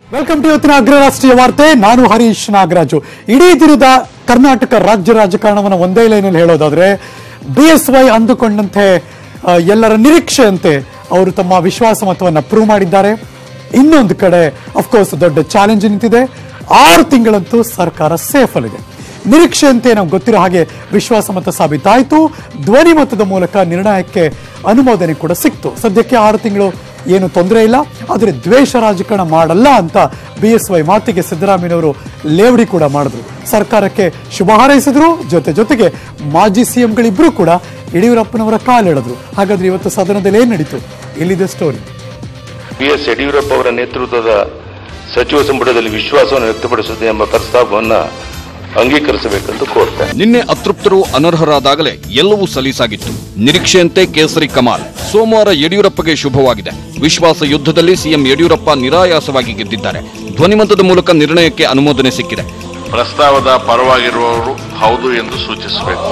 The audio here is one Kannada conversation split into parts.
ವೆಲ್ಕಮ್ ಟು ಇವತ್ತಿನ ಅಗ್ರ ರಾಷ್ಟ್ರೀಯ ವಾರ್ತೆ ನಾನು ಹರೀಶ್ ನಾಗರಾಜು ಇಡೀ ದಿನದ ಕರ್ನಾಟಕ ರಾಜ್ಯ ರಾಜಕಾರಣವನ್ನು ಒಂದೇ ಲೈನಲ್ಲಿ ಹೇಳೋದಾದ್ರೆ ಬಿ ಎಸ್ ವೈ ಅಂದುಕೊಂಡಂತೆ ಆ, ಎಲ್ಲರ ನಿರೀಕ್ಷೆಯಂತೆ ಅವರು ತಮ್ಮ ವಿಶ್ವಾಸ ಮತವನ್ನು ಪ್ರೂವ್ ಮಾಡಿದ್ದಾರೆ ಇನ್ನೊಂದು ಕಡೆ ಅಫ್ಕೋರ್ಸ್ ದೊಡ್ಡ ಚಾಲೆಂಜ್ ನಿಂತಿದೆ ಆರು ತಿಂಗಳಂತೂ ಸರ್ಕಾರ ಸೇಫ್ ಅಲ್ಲಿದೆ ನಿರೀಕ್ಷೆಯಂತೆ ನಮ್ಗೆ ಗೊತ್ತಿರೋ ಹಾಗೆ ವಿಶ್ವಾಸ ಮತ ಸಾಬೀತಾಯಿತು ಧ್ವನಿ ಮತದ ಮೂಲಕ ನಿರ್ಣಯಕ್ಕೆ ಅನುಮೋದನೆ ಕೂಡ ಸಿಕ್ತು ಸದ್ಯಕ್ಕೆ ಆರು ತಿಂಗಳು ಏನು ತೊಂದರೆ ಇಲ್ಲ ಆದರೆ ದ್ವೇಷ ರಾಜಕಾರಣ ಮಾಡಲ್ಲ ಅಂತ ಬಿ ಎಸ್ ವೈ ಮಾತಿಗೆ ಸಿದ್ದರಾಮಯ್ಯನವರು ಲೇವಡಿ ಕೂಡ ಮಾಡಿದ್ರು ಸರ್ಕಾರಕ್ಕೆ ಶುಭ ಹಾರೈಸಿದ್ರು ಜೊತೆ ಜೊತೆಗೆ ಮಾಜಿ ಸಿಎಂಗಳಿಬ್ರು ಕೂಡ ಯಡಿಯೂರಪ್ಪನವರ ಕಾಲೆಳೆದ್ರು ಹಾಗಾದ್ರೆ ಇವತ್ತು ಸದನದಲ್ಲಿ ಏನ್ ನಡೀತು ಇಲ್ಲಿದೆ ಸ್ಟೋರಿ ಬಿ ಎಸ್ ಯಡಿಯೂರಪ್ಪ ಅವರ ನೇತೃತ್ವದ ಸಚಿವ ಸಂಪುಟದಲ್ಲಿ ವಿಶ್ವಾಸವನ್ನು ವ್ಯಕ್ತಪಡಿಸುತ್ತದೆ ಎಂಬ ಪ್ರಸ್ತಾಪವನ್ನು ಅಂಗೀಕರಿಸಬೇಕೆಂದು ಕೋರ್ತೇನೆ ನಿನ್ನೆ ಅತೃಪ್ತರು ಅನರ್ಹರಾದಾಗಲೇ ಎಲ್ಲವೂ ಸಲೀಸಾಗಿತ್ತು ನಿರೀಕ್ಷೆಯಂತೆ ಕೇಸರಿ ಕಮಾಲ್ ಸೋಮವಾರ ಯಡಿಯೂರಪ್ಪಗೆ ಶುಭವಾಗಿದೆ ವಿಶ್ವಾಸ ಯುದ್ಧದಲ್ಲಿ ಸಿಎಂ ಯಡಿಯೂರಪ್ಪ ನಿರಾಯಾಸವಾಗಿ ಗೆದ್ದಿದ್ದಾರೆ ಧ್ವನಿಮತದ ಮೂಲಕ ನಿರ್ಣಯಕ್ಕೆ ಅನುಮೋದನೆ ಸಿಕ್ಕಿದೆ ಪ್ರಸ್ತಾವದ ಪರವಾಗಿರುವವರು ಹೌದು ಎಂದು ಸೂಚಿಸಬೇಕು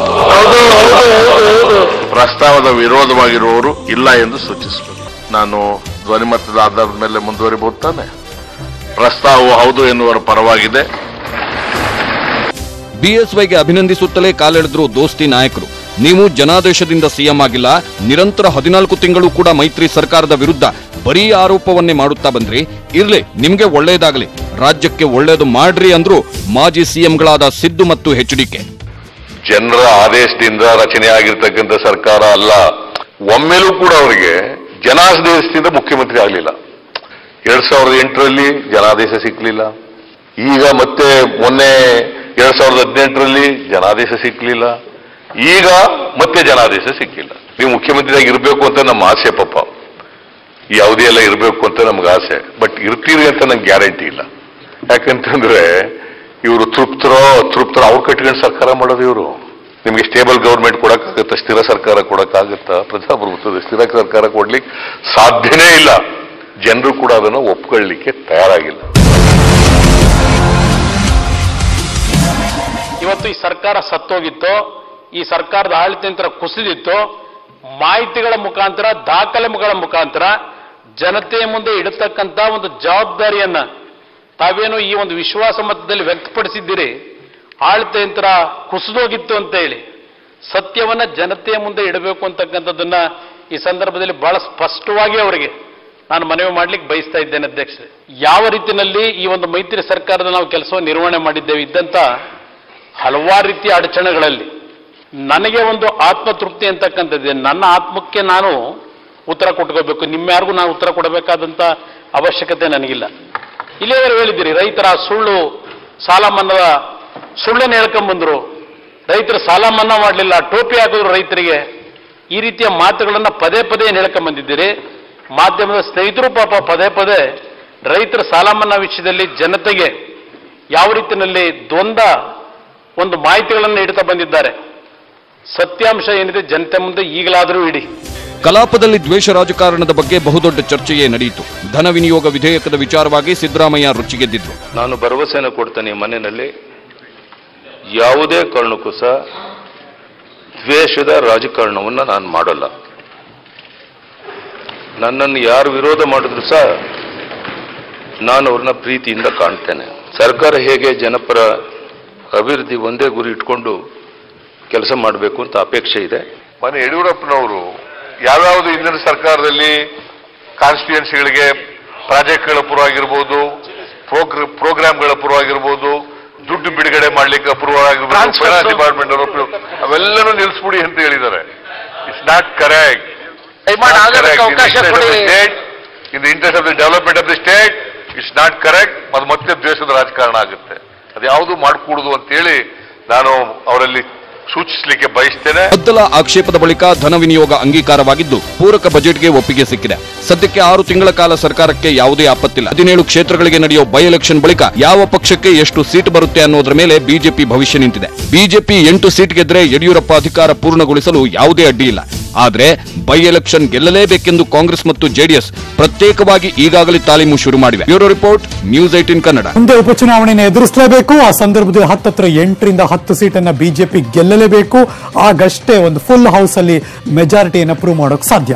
ಪ್ರಸ್ತಾವದ ವಿರೋಧವಾಗಿರುವವರು ಇಲ್ಲ ಎಂದು ಸೂಚಿಸಬೇಕು ನಾನು ಧ್ವನಿಮತದ ಆಧಾರದ ಮೇಲೆ ಮುಂದುವರಿಬಹುದು ತಾನೆ ಪ್ರಸ್ತಾವವು ಹೌದು ಎನ್ನುವರ ಪರವಾಗಿದೆ ಬಿಎಸ್ವೈಗೆ ಅಭಿನಂದಿಸುತ್ತಲೇ ಕಾಲೆಳೆದ್ರು ದೋಸ್ತಿ ನಾಯಕರು ನೀವು ಜನಾದೇಶದಿಂದ ಸಿಎಂ ಆಗಿಲ್ಲ ನಿರಂತರ ಹದಿನಾಲ್ಕು ತಿಂಗಳು ಕೂಡ ಮೈತ್ರಿ ಸರ್ಕಾರದ ವಿರುದ್ಧ ಬರೀ ಆರೋಪವನ್ನೇ ಮಾಡುತ್ತಾ ಬಂದ್ರಿ ಇರ್ಲಿ ನಿಮ್ಗೆ ಒಳ್ಳೆಯದಾಗಲಿ ರಾಜ್ಯಕ್ಕೆ ಒಳ್ಳೆಯದು ಮಾಡ್ರಿ ಅಂದ್ರು ಮಾಜಿ ಸಿಎಂಗಳಾದ ಸಿದ್ದು ಮತ್ತು ಎಚ್ಡಿಕೆ ಜನರ ಆದೇಶದಿಂದ ರಚನೆ ಆಗಿರ್ತಕ್ಕಂಥ ಸರ್ಕಾರ ಅಲ್ಲ ಒಮ್ಮೆಲೂ ಕೂಡ ಅವರಿಗೆ ಜನಾದೇಶದಿಂದ ಮುಖ್ಯಮಂತ್ರಿ ಆಗಲಿಲ್ಲ ಎರಡ್ ಸಾವಿರದ ಎಂಟರಲ್ಲಿ ಜನಾದೇಶ ಸಿಕ್ಕಲಿಲ್ಲ ಈಗ ಮತ್ತೆ ಮೊನ್ನೆ ಎರಡ್ ಸಾವಿರದ ಹದಿನೆಂಟರಲ್ಲಿ ಜನಾದೇಶ ಸಿಕ್ಕಲಿಲ್ಲ ಈಗ ಮತ್ತೆ ಜನಾದೇಶ ಸಿಕ್ಕಿಲ್ಲ ನೀವು ಮುಖ್ಯಮಂತ್ರಿಯಾಗಿ ಇರಬೇಕು ಅಂತ ನಮ್ಮ ಆಸೆ ಪಾಪ ಯಾವುದೇ ಎಲ್ಲ ಇರಬೇಕು ಅಂತ ನಮ್ಗೆ ಆಸೆ ಬಟ್ ಇರ್ತೀರಿ ಅಂತ ನಂಗೆ ಗ್ಯಾರಂಟಿ ಇಲ್ಲ ಯಾಕಂತಂದ್ರೆ ಇವರು ತೃಪ್ತರೋ ಅತೃಪ್ತರೋ ಅವ್ರು ಕಟ್ಕೊಂಡು ಸರ್ಕಾರ ಮಾಡೋದು ಇವರು ನಿಮಗೆ ಸ್ಟೇಬಲ್ ಗೌರ್ಮೆಂಟ್ ಕೊಡಕ್ಕಾಗತ್ತಾ ಸ್ಥಿರ ಸರ್ಕಾರ ಕೊಡಕ್ಕಾಗತ್ತಾ ಪ್ರಜಾಪ್ರಭುತ್ವದ ಸ್ಥಿರ ಸರ್ಕಾರ ಕೊಡ್ಲಿಕ್ಕೆ ಸಾಧ್ಯನೇ ಇಲ್ಲ ಜನರು ಕೂಡ ಅದನ್ನು ಒಪ್ಕೊಳ್ಳಿಕ್ಕೆ ತಯಾರಾಗಿಲ್ಲ ಇವತ್ತು ಈ ಸರ್ಕಾರ ಸತ್ತೋಗಿತ್ತು ಈ ಸರ್ಕಾರದ ಆಡಳಿತಂತ್ರ ಕುಸಿದಿತ್ತು ಮಾಹಿತಿಗಳ ಮುಖಾಂತರ ದಾಖಲೆಗಳ ಮುಖಾಂತರ ಜನತೆಯ ಮುಂದೆ ಇಡತಕ್ಕಂತ ಒಂದು ಜವಾಬ್ದಾರಿಯನ್ನ ತಾವೇನು ಈ ಒಂದು ವಿಶ್ವಾಸ ಮತದಲ್ಲಿ ವ್ಯಕ್ತಪಡಿಸಿದ್ದೀರಿ ಆಡಳಿತಯಂತ್ರ ಕುಸಿದೋಗಿತ್ತು ಅಂತ ಹೇಳಿ ಸತ್ಯವನ್ನ ಜನತೆಯ ಮುಂದೆ ಇಡಬೇಕು ಅಂತಕ್ಕಂಥದ್ದನ್ನ ಈ ಸಂದರ್ಭದಲ್ಲಿ ಬಹಳ ಸ್ಪಷ್ಟವಾಗಿ ಅವರಿಗೆ ನಾನು ಮನವಿ ಮಾಡ್ಲಿಕ್ಕೆ ಬಯಸ್ತಾ ಇದ್ದೇನೆ ಅಧ್ಯಕ್ಷರೇ ಯಾವ ರೀತಿಯಲ್ಲಿ ಈ ಒಂದು ಮೈತ್ರಿ ಸರ್ಕಾರದ ನಾವು ಕೆಲಸವನ್ನು ನಿರ್ವಹಣೆ ಮಾಡಿದ್ದೇವೆ ಇದ್ದಂತ ಹಲವಾರು ರೀತಿಯ ಅಡಚಣೆಗಳಲ್ಲಿ ನನಗೆ ಒಂದು ಆತ್ಮತೃಪ್ತಿ ಅಂತಕ್ಕಂಥದ್ದಿದೆ ನನ್ನ ಆತ್ಮಕ್ಕೆ ನಾನು ಉತ್ತರ ಕೊಟ್ಕೋಬೇಕು ನಿಮ್ಮ್ಯಾರಿಗೂ ನಾನು ಉತ್ತರ ಕೊಡಬೇಕಾದಂಥ ಅವಶ್ಯಕತೆ ನನಗಿಲ್ಲ ಇಲ್ಲಿಯವರು ಹೇಳಿದ್ದೀರಿ ರೈತರ ಸುಳ್ಳು ಸಾಲ ಮನ್ನಾದ ಸುಳ್ಳನ್ನು ಹೇಳ್ಕೊಂಬಂದ್ರು ರೈತರು ಸಾಲ ಮನ್ನಾ ಮಾಡಲಿಲ್ಲ ಟೋಪಿ ಹಾಕಿದ್ರು ರೈತರಿಗೆ ಈ ರೀತಿಯ ಮಾತುಗಳನ್ನು ಪದೇ ಪದೇ ಏನ್ ಹೇಳ್ಕೊಂಬಂದಿದ್ದೀರಿ ಮಾಧ್ಯಮದ ಸ್ನೇಹಿತರು ಪಾಪ ಪದೇ ಪದೇ ರೈತರ ಸಾಲ ಮನ್ನಾ ವಿಷಯದಲ್ಲಿ ಜನತೆಗೆ ಯಾವ ರೀತಿಯಲ್ಲಿ ದ್ವಂದ್ವ ಒಂದು ಮಾಹಿತಿಗಳನ್ನು ಇಡ್ತಾ ಬಂದಿದ್ದಾರೆ ಸತ್ಯಾಂಶ ಏನಿದೆ ಜನತೆ ಮುಂದೆ ಈಗಲಾದರೂ ಇಡಿ ಕಲಾಪದಲ್ಲಿ ದ್ವೇಷ ರಾಜಕಾರಣದ ಬಗ್ಗೆ ಬಹುದೊಡ್ಡ ಚರ್ಚೆಯೇ ನಡೆಯಿತು ಧನ ವಿನಿಯೋಗ ವಿಧೇಯಕದ ವಿಚಾರವಾಗಿ ಸಿದ್ದರಾಮಯ್ಯ ರುಚಿಗೆದ್ದಿದ್ರು ನಾನು ಭರವಸೆಯನ್ನು ಕೊಡ್ತೇನೆ ಈ ಮನೆಯಲ್ಲಿ ಯಾವುದೇ ಕಾರಣಕ್ಕೂ ಸಹ ದ್ವೇಷದ ರಾಜಕಾರಣವನ್ನು ನಾನು ಮಾಡಲ್ಲ ನನ್ನನ್ನು ಯಾರು ವಿರೋಧ ಮಾಡಿದ್ರು ಸಹ ನಾನು ಅವ್ರನ್ನ ಪ್ರೀತಿಯಿಂದ ಕಾಣ್ತೇನೆ ಸರ್ಕಾರ ಹೇಗೆ ಜನಪರ ಅಭಿವೃದ್ಧಿ ಒಂದೇ ಗುರಿ ಇಟ್ಕೊಂಡು ಕೆಲಸ ಮಾಡಬೇಕು ಅಂತ ಅಪೇಕ್ಷೆ ಇದೆ ಮನೆ ಯಡಿಯೂರಪ್ಪನವರು ಯಾವ್ಯಾವುದು ಹಿಂದಿನ ಸರ್ಕಾರದಲ್ಲಿ ಕಾನ್ಸ್ಟಿಟ್ಯೂನ್ಸಿಗಳಿಗೆ ಪ್ರಾಜೆಕ್ಟ್ಗಳ ಪರವಾಗಿರ್ಬೋದು ಪ್ರೋಗ್ರ- ಪ್ರೋಗ್ರಾಮ್ಗಳ ಪರವಾಗಿರ್ಬೋದು ದುಡ್ಡು ಬಿಡುಗಡೆ ಮಾಡ್ಲಿಕ್ಕೆ ಅಪ್ರೂವ್ ಆಗಿರ್ಬೋದು ಫೈನಾನ್ಸ್ ಡಿಪಾರ್ಟ್ಮೆಂಟ್ ಅವರು approve- ಅವೆಲ್ಲನೂ ನಿಲ್ಲಿಸ್ಬಿಡಿ ಅಂತ ಹೇಳಿದ್ದಾರೆ ಇಟ್ಸ್ ನಾಟ್ ಕರೆಕ್ಟ್ ದಯಮಾಡಿ ಆಗೋದಕ್ಕೆ ಅವಕಾಶ ಕೊಡಿ. In the interest of the development of the state it's not correct ಅದು ಮತ್ತೆ ದ್ವೇಷದ ರಾಜಕಾರಣ ಆಗುತ್ತೆ ಅದು ಯಾವುದು ಮಾಡಕೂಡುದು ಅಂತೇಳಿ ನಾನು ಅವರಲ್ಲಿ ಸೂಚಿಸಲಿಕ್ಕೆ ಬಯಸ್ತೇನೆ ಗದ್ದಲ ಆಕ್ಷೇಪದ ಬಳಿಕ ಧನ ವಿನಿಯೋಗ ಅಂಗೀಕಾರವಾಗಿದ್ದು ಪೂರಕ ಬಜೆಟ್ಗೆ ಒಪ್ಪಿಗೆ ಸಿಕ್ಕಿದೆ ಸದ್ಯಕ್ಕೆ ಆರು ತಿಂಗಳ ಕಾಲ ಸರ್ಕಾರಕ್ಕೆ ಯಾವುದೇ ಆಪತ್ತಿಲ್ಲ ಹದಿನೇಳು ಕ್ಷೇತ್ರಗಳಿಗೆ ನಡೆಯೋ ಬೈ ಎಲೆಕ್ಷನ್ ಬಳಿಕ ಯಾವ ಪಕ್ಷಕ್ಕೆ ಎಷ್ಟು ಸೀಟ್ ಬರುತ್ತೆ ಅನ್ನೋದ್ರ ಮೇಲೆ ಬಿಜೆಪಿ ಭವಿಷ್ಯ ನಿಂತಿದೆ ಬಿಜೆಪಿ ಎಂಟು ಸೀಟ್ ಗೆದ್ರೆ ಯಡಿಯೂರಪ್ಪ ಅಧಿಕಾರ ಪೂರ್ಣಗೊಳಿಸಲು ಯಾವುದೇ ಅಡ್ಡಿ ಇಲ್ಲ ಆದ್ರೆ ಬೈ ಎಲೆಕ್ಷನ್ ಗೆಲ್ಲಲೇಬೇಕೆಂದು ಕಾಂಗ್ರೆಸ್ ಮತ್ತು ಜೆಡಿಎಸ್ ಪ್ರತ್ಯೇಕವಾಗಿ ಈಗಾಗಲೇ ತಾಲೀಮು ಶುರು ಮಾಡಿವೆ bureau report news eighteen Kannada ಮುಂದೆ ಉಪಚುನಾವಣೆಯನ್ನು ಎದುರಿಸಲೇಬೇಕು ಆ ಸಂದರ್ಭದಲ್ಲಿ ಹತ್ತತ್ರ ಎಂಟರಿಂದ ಹತ್ತು ಸೀಟನ್ನ ಬಿಜೆಪಿ ಗೆಲ್ಲಲೇಬೇಕು ಆಗಷ್ಟೇ ಒಂದು ಫುಲ್ ಹೌಸ್ ಅಲ್ಲಿ ಮೆಜಾರಿಟಿಯನ್ನು ಪ್ರೂವ್ ಮಾಡೋಕೆ ಸಾಧ್ಯ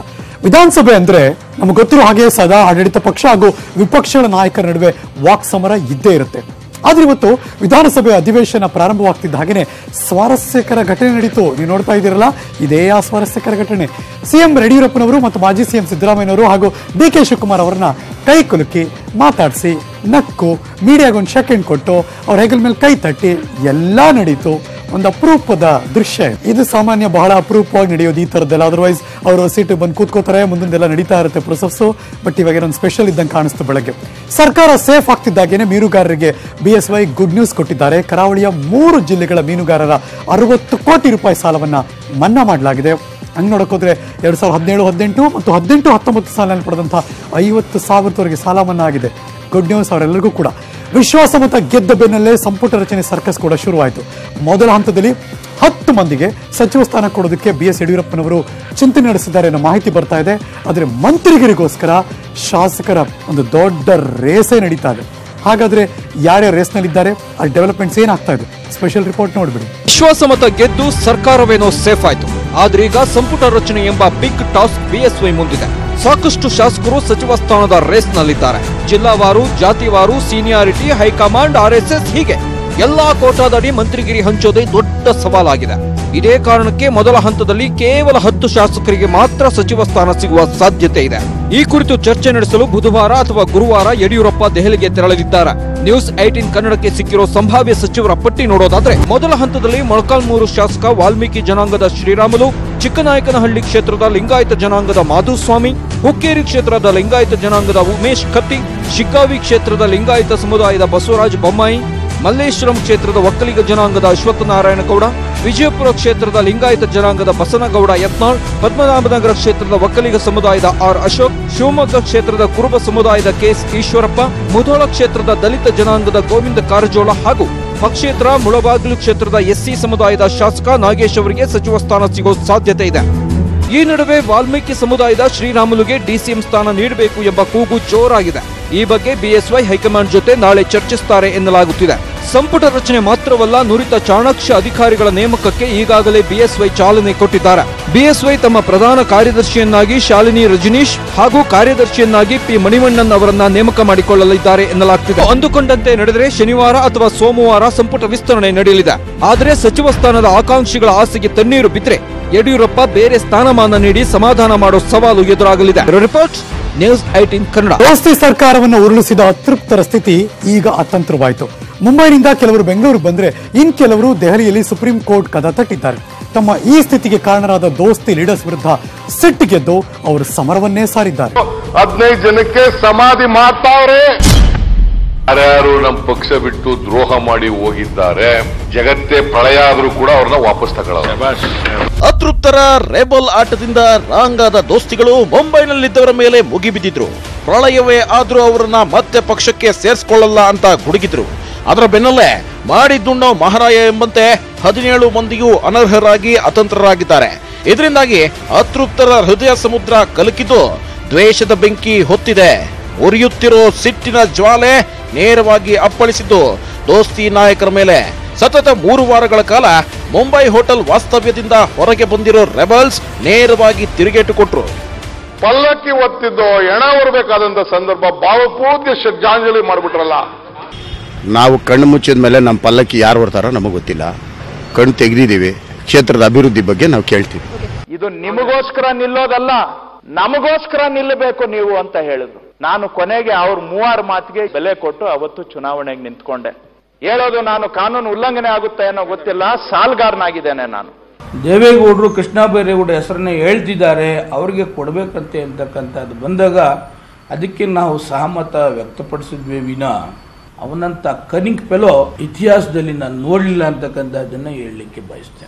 ವಿಧಾನಸಭೆ ಅಂದ್ರೆ ನಮಗೆ ಗೊತ್ತಿರೋ ಹಾಗೆ ಸದಾ ಆಡಳಿತ ಪಕ್ಷ ಹಾಗೂ ವಿಪಕ್ಷಗಳ ನಾಯಕರ ನಡುವೆ ವಾಕ್ ಸಮರ ಇದ್ದೇ ಇರುತ್ತೆ ಆದ್ರೆ ಇವತ್ತು ವಿಧಾನಸಭೆ ಅಧಿವೇಶನ ಪ್ರಾರಂಭವಾಗ್ತಿದ್ದ ಹಾಗೇನೆ ಸ್ವಾರಸ್ಯಕರ ಘಟನೆ ನಡೀತು ನೀವು ನೋಡ್ತಾ ಇದ್ದೀರಲ್ಲ ಇದೇ ಆ ಸ್ವಾರಸ್ಯಕರ ಘಟನೆ ಸಿಎಂ ಯಡಿಯೂರಪ್ಪನವರು ಮತ್ತು ಮಾಜಿ ಸಿಎಂ ಸಿದ್ದರಾಮಯ್ಯನವರು ಹಾಗೂ ಡಿ ಕೆ ಶಿವಕುಮಾರ್ ಅವರನ್ನ ಕೈ ಕುಲುಕಿ ಮಾತಾಡಿಸಿ ನಕ್ಕು ಮೀಡಿಯಾಗೊಂದು ಸೆಕೆಂಡ್ ಕೊಟ್ಟು ಅವ್ರ ಹೆಗಲ ಮೇಲೆ ಕೈ ತಟ್ಟಿ ಎಲ್ಲ ನಡೀತು ಒಂದು ಅಪರೂಪದ ದೃಶ್ಯ ಇದು. ಇದು ಸಾಮಾನ್ಯ ಬಹಳ ಅಪರೂಪವಾಗಿ ನಡೆಯೋದು ಈ ಥರದ್ದೆಲ್ಲ ಅದರ್ವೈಸ್ ಅವರು ಸೀಟ್ ಬಂದು ಕೂತ್ಕೋತಾರೆ ಮುಂದಿಂದೆಲ್ಲ ನಡೀತಾ ಇರುತ್ತೆ ಪ್ರೊಸೆಸ್ಸು ಬಟ್ ಇವಾಗ ಏನೊಂದು ಸ್ಪೆಷಲ್ ಇದ್ದಂಗೆ ಕಾಣಿಸ್ತು ಬೆಳಗ್ಗೆ ಸರ್ಕಾರ ಸೇಫ್ ಆಗ್ತಿದ್ದಾಗೇನೆ ಮೀನುಗಾರರಿಗೆ B S Y good news ಕೊಟ್ಟಿದ್ದಾರೆ ಕರಾವಳಿಯ ಮೂರು ಜಿಲ್ಲೆಗಳ ಮೀನುಗಾರರ ಅರವತ್ತು ಕೋಟಿ ರೂಪಾಯಿ ಸಾಲವನ್ನ ಮನ್ನಾ ಮಾಡಲಾಗಿದೆ ಹಂಗೆ ನೋಡೋಕೋದ್ರೆ ಎರಡು ಸಾವಿರದ ಹದಿನೇಳು ಹದಿನೆಂಟು ಮತ್ತು ಹದಿನೆಂಟು ಹತ್ತೊಂಬತ್ತು ಸಾಲಿನಲ್ಲಿ ಪಡೆದಂತಹ ಐವತ್ತು ಸಾವಿರದವರೆಗೆ ಸಾಲ ಮನ್ನಾ ಆಗಿದೆ ಗುಡ್ ನ್ಯೂಸ್ ಅವರೆಲ್ಲರಿಗೂ ಕೂಡ ವಿಶ್ವಾಸಮತ ಗೆದ್ದ ಬೆನ್ನಲ್ಲೇ ಸಂಪುಟ ರಚನೆ ಸರ್ಕಸ್ ಕೂಡ ಶುರುವಾಯಿತು ಮೊದಲ ಹಂತದಲ್ಲಿ ಹತ್ತು ಮಂದಿಗೆ ಸಚಿವ ಸ್ಥಾನ ಕೊಡೋದಕ್ಕೆ ಬಿ ಎಸ್ ಯಡಿಯೂರಪ್ಪನವರು ಚಿಂತನೆ ನಡೆಸಿದ್ದಾರೆ ಅನ್ನೋ ಮಾಹಿತಿ ಬರ್ತಾ ಇದೆ ಆದರೆ ಮಂತ್ರಿಗಿರಿಗೋಸ್ಕರ ಶಾಸಕರ ಒಂದು ದೊಡ್ಡ ರೇಸೇ ನಡೀತಾ ಇದೆ ಹಾಗಾದ್ರೆ ಯಾರ್ಯಾರು ರೇಸ್ನಲ್ಲಿದ್ದಾರೆ ಆ ಡೆವಲಪ್ಮೆಂಟ್ಸ್ ಏನಾಗ್ತಾ ಇದೆ ಸ್ಪೆಷಲ್ ರಿಪೋರ್ಟ್ ನೋಡ್ಬಿಡಿ ವಿಶ್ವಾಸಮತ ಗೆದ್ದು ಸರ್ಕಾರವೇನೋ ಸೇಫ್ ಆಯ್ತು ಆದ್ರೀಗ ಸಂಪುಟ ರಚನೆ ಎಂಬ ಬಿಗ್ ಟಾಸ್ಕ್ ಬಿಎಸ್ವೈ ಮುಂದಿದೆ ಸಾಕಷ್ಟು ಶಾಸಕರು ಸಚಿವ ಸ್ಥಾನದ ರೇಸ್ನಲ್ಲಿದ್ದಾರೆ ಜಿಲ್ಲಾವಾರು ಜಾತಿವಾರು ಸೀನಿಯಾರಿಟಿ ಹೈಕಮಾಂಡ್ ಆರ್ಎಸ್ಎಸ್ ಹೀಗೆ ಎಲ್ಲಾ ಕೋಟಾದಡಿ ಮಂತ್ರಿಗಿರಿ ಹಂಚೋದೇ ದೊಡ್ಡ ಸವಾಲಾಗಿದೆ ಇದೇ ಕಾರಣಕ್ಕೆ ಮೊದಲ ಹಂತದಲ್ಲಿ ಕೇವಲ ಹತ್ತು ಶಾಸಕರಿಗೆ ಮಾತ್ರ ಸಚಿವ ಸ್ಥಾನ ಸಿಗುವ ಸಾಧ್ಯತೆ ಇದೆ ಈ ಕುರಿತು ಚರ್ಚೆ ನಡೆಸಲು ಬುಧವಾರ ಅಥವಾ ಗುರುವಾರ ಯಡಿಯೂರಪ್ಪ ದೆಹಲಿಗೆ ತೆರಳಲಿದ್ದಾರೆ ನ್ಯೂಸ್ ಏಟೀನ್ ಕನ್ನಡಕ್ಕೆ ಸಿಕ್ಕಿರೋ ಸಂಭಾವ್ಯ ಸಚಿವರ ಪಟ್ಟಿ ನೋಡೋದಾದ್ರೆ ಮೊದಲ ಹಂತದಲ್ಲಿ ಮೊಳಕಾಲ್ಮೂರು ಶಾಸಕ ವಾಲ್ಮೀಕಿ ಜನಾಂಗದ ಶ್ರೀರಾಮುಲು ಚಿಕ್ಕನಾಯಕನಹಳ್ಳಿ ಕ್ಷೇತ್ರದ ಲಿಂಗಾಯತ ಜನಾಂಗದ ಮಾಧುಸ್ವಾಮಿ ಹುಕ್ಕೇರಿ ಕ್ಷೇತ್ರದ ಲಿಂಗಾಯತ ಜನಾಂಗದ ಉಮೇಶ್ ಕತ್ತಿ ಶಿಗ್ಗಾವಿ ಕ್ಷೇತ್ರದ ಲಿಂಗಾಯತ ಸಮುದಾಯದ ಬಸವರಾಜ ಬೊಮ್ಮಾಯಿ ಮಲ್ಲೇಶ್ವರಂ ಕ್ಷೇತ್ರದ ಒಕ್ಕಲಿಗ ಜನಾಂಗದ ಅಶ್ವತ್ಥ ನಾರಾಯಣ ಗೌಡ ವಿಜಯಪುರ ಕ್ಷೇತ್ರದ ಲಿಂಗಾಯತ ಜನಾಂಗದ ಬಸನಗೌಡ ಯತ್ನಾಳ್ ಪದ್ಮನಾಭನಗರ ಕ್ಷೇತ್ರದ ಒಕ್ಕಲಿಗ ಸಮುದಾಯದ ಆರ್ ಅಶೋಕ್ ಶಿವಮೊಗ್ಗ ಕ್ಷೇತ್ರದ ಕುರುಬ ಸಮುದಾಯದ ಕೆಎಸ್ ಈಶ್ವರಪ್ಪ ಮುಧೋಳ ಕ್ಷೇತ್ರದ ದಲಿತ ಜನಾಂಗದ ಗೋವಿಂದ ಕಾರಜೋಳ ಹಾಗೂ ಪಕ್ಷೇತರ ಮುಳಬಾಗಿಲು ಕ್ಷೇತ್ರದ ಎಸ್ಸಿ ಸಮುದಾಯದ ಶಾಸಕ ನಾಗೇಶ್ ಅವರಿಗೆ ಸಚಿವ ಸ್ಥಾನ ಸಿಗೋ ಸಾಧ್ಯತೆ ಇದೆ ಈ ನಡುವೆ ವಾಲ್ಮೀಕಿ ಸಮುದಾಯದ ಶ್ರೀರಾಮುಲುಗೆ ಡಿಸಿಎಂ ಸ್ಥಾನ ನೀಡಬೇಕು ಎಂಬ ಕೂಗು ಜೋರಾಗಿದೆ ಈ ಬಗ್ಗೆ ಬಿಎಸ್ವೈ ಹೈಕಮಾಂಡ್ ಜೊತೆ ನಾಳೆ ಚರ್ಚಿಸುತ್ತಾರೆ ಎನ್ನಲಾಗುತ್ತಿದೆ ಸಂಪುಟ ರಚನೆ ಮಾತ್ರವಲ್ಲ ನುರಿತ ಚಾಣಾಕ್ಷ ಅಧಿಕಾರಿಗಳ ನೇಮಕಕ್ಕೆ ಈಗಾಗಲೇ ಬಿಎಸ್ವೈ ಚಾಲನೆ ಕೊಟ್ಟಿದ್ದಾರೆ ಬಿಎಸ್ವೈ ತಮ್ಮ ಪ್ರಧಾನ ಕಾರ್ಯದರ್ಶಿಯನ್ನಾಗಿ ಶಾಲಿನಿ ರಜನೀಶ್ ಹಾಗೂ ಕಾರ್ಯದರ್ಶಿಯನ್ನಾಗಿ ಪಿ ಮಣಿವಣ್ಣನ್ ಅವರನ್ನ ನೇಮಕ ಮಾಡಿಕೊಳ್ಳಲಿದ್ದಾರೆ ಎನ್ನಲಾಗ್ತಿದೆ ಅಂದುಕೊಂಡಂತೆ ನಡೆದರೆ ಶನಿವಾರ ಅಥವಾ ಸೋಮವಾರ ಸಂಪುಟ ವಿಸ್ತರಣೆ ನಡೆಯಲಿದೆ ಆದರೆ ಸಚಿವ ಸ್ಥಾನದ ಆಕಾಂಕ್ಷಿಗಳ ಆಸೆಗೆ ತಣ್ಣೀರು ಬಿದ್ದರೆ ಯಡಿಯೂರಪ್ಪ ಬೇರೆ ಸ್ಥಾನಮಾನ ನೀಡಿ ಸಮಾಧಾನ ಮಾಡೋ ಸವಾಲು ಎದುರಾಗಲಿದೆ ರಿಪೋರ್ಟ್ ನ್ಯೂಸ್ ಐಟೀನ್ ಕನ್ನಡ ದೋಸ್ತಿ ಸರ್ಕಾರವನ್ನು ಉರುಳಿಸಿದ ಅತೃಪ್ತರ ಸ್ಥಿತಿ ಈಗ ಅತಂತ್ರವಾಯಿತು ಮುಂಬೈನಿಂದ ಕೆಲವರು ಬೆಂಗಳೂರಿಗೆ ಬಂದ್ರೆ ಇನ್ ಕೆಲವರು ದೆಹಲಿಯಲ್ಲಿ ಸುಪ್ರೀಂ ಕೋರ್ಟ್ ಕದ ತಟ್ಟಿದ್ದಾರೆ ತಮ್ಮ ಈ ಸ್ಥಿತಿಗೆ ಕಾರಣರಾದ ದೋಸ್ತಿ ಲೀಡರ್ಸ್ ವಿರುದ್ಧ ಸಿಟ್ಟಿಗೆದ್ದು ಅವರು ಸಮರವನ್ನೇ ಸಾರಿದ್ದಾರೆ ಹದಿನೈದು ಜನಕ್ಕೆ ಸಮಾಧಿ ಮಾಡ್ತಾವ್ರೆ ಯಾರ್ಯಾರು ನಮ್ಮ ಪಕ್ಷ ಬಿಟ್ಟು ದ್ರೋಹ ಮಾಡಿ ಹೋಗಿದ್ದಾರೆ ಜಗತ್ತೇ ಪ್ರಳಯ ಆದ್ರೂ ಕೂಡ ಅವ್ರನ್ನ ವಾಪಸ್ ತಗೊಳ್ಳೋದು ಅತೃಪ್ತರ ರೆಬಲ್ ಆಟದಿಂದ ರಾಂಗಾದ ದೋಸ್ತಿಗಳು ಮುಂಬೈನಲ್ಲಿದ್ದವರ ಮೇಲೆ ಮುಗಿಬಿದ್ದಿದ್ರು ಪ್ರಳಯವೇ ಆದ್ರೂ ಅವರನ್ನ ಮತ್ತೆ ಪಕ್ಷಕ್ಕೆ ಸೇರ್ಸ್ಕೊಳ್ಳಲ್ಲ ಅಂತ ಗುಡುಗಿದ್ರು ಅದರ ಬೆನ್ನಲ್ಲೇ ಮಾಡಿದ್ದುಣ್ಣೋ ಮಹಾರಾಯ ಎಂಬಂತೆ ಹದಿನೇಳು ಮಂದಿಯೂ ಅನರ್ಹರಾಗಿ ಅತಂತ್ರರಾಗಿದ್ದಾರೆ ಇದರಿಂದಾಗಿ ಅತೃಪ್ತರ ಹೃದಯ ಸಮುದ್ರ ಕಲಕಿದ್ದು ದ್ವೇಷದ ಬೆಂಕಿ ಹೊತ್ತಿದೆ ಉರಿಯುತ್ತಿರೋ ಸಿಟ್ಟಿನ ಜ್ವಾಲೆ ನೇರವಾಗಿ ಅಪ್ಪಳಿಸಿದ್ದು ದೋಸ್ತಿ ನಾಯಕರ ಮೇಲೆ ಸತತ ಮೂರು ವಾರಗಳ ಕಾಲ ಮುಂಬೈ ಹೋಟೆಲ್ ವಾಸ್ತವ್ಯದಿಂದ ಹೊರಗೆ ಬಂದಿರೋ ರೆಬಲ್ಸ್ ನೇರವಾಗಿ ತಿರುಗೇಟು ಕೊಟ್ರು ಪಲ್ಲಕ್ಕಿ ಒತ್ತಿದ್ದು ಎಣ ಹೊರಬೇಕಾದಂತ ಸಂದರ್ಭ ಭಾವಪೂರ್ತಿ ಶ್ರದ್ಧಾಂಜಲಿ ಮಾಡ್ಬಿಟ್ರಲ್ಲ ನಾವು ಕಣ್ಣು ಮುಚ್ಚಿದ ಮೇಲೆ ನಮ್ಮ ಪಲ್ಲಕ್ಕಿ ಯಾರು ಬರ್ತಾರೋ ನಮಗೆ ಗೊತ್ತಿಲ್ಲ ಕಣ್ಣು ತೆಗೆದಿದ್ದೀವಿ ಕ್ಷೇತ್ರದ ಅಭಿವೃದ್ಧಿ ಬಗ್ಗೆ ನಾವು ಕೇಳ್ತೀವಿ ಇದು ನಿಮಗೋಸ್ಕರ ನಿಲ್ಲೋದಲ್ಲ ನಮಗೋಸ್ಕರ ನಿಲ್ಲಬೇಕು ನೀವು ಅಂತ ಹೇಳಿದ್ರು ನಾನು ಕೊನೆಗೆ ಅವ್ರ ಮೂವಾರು ಮಾತಿಗೆ ಬೆಲೆ ಕೊಟ್ಟು ಅವತ್ತು ಚುನಾವಣೆಗೆ ನಿಂತ್ಕೊಂಡೆ ಹೇಳೋದು ನಾನು ಕಾನೂನು ಉಲ್ಲಂಘನೆ ಆಗುತ್ತೆ ಅನ್ನೋ ಗೊತ್ತಿಲ್ಲ ಸಾಲ್ಗಾರನಾಗಿದ್ದೇನೆ ನಾನು ದೇವೇಗೌಡರು ಕೃಷ್ಣ ಬೈರೇಗೌಡ ಹೆಸರನ್ನ ಹೇಳ್ತಿದ್ದಾರೆ ಅವರಿಗೆ ಕೊಡಬೇಕಂತೆ ಅಂತಕ್ಕಂಥದ್ದು ಬಂದಾಗ ಅದಕ್ಕೆ ನಾವು ಸಹಮತ ವ್ಯಕ್ತಪಡಿಸಿದ್ವಿ ವಿನ ಅವನಂತ ಕನಿಂಗ್ ಪೆಲೋ ಇತಿಹಾಸದಲ್ಲಿ ನಾನು ನೋಡಲಿಲ್ಲ ಅಂತಕ್ಕಂಥದ್ದನ್ನ ಹೇಳಲಿಕ್ಕೆ ಬಯಸ್ತೇನೆ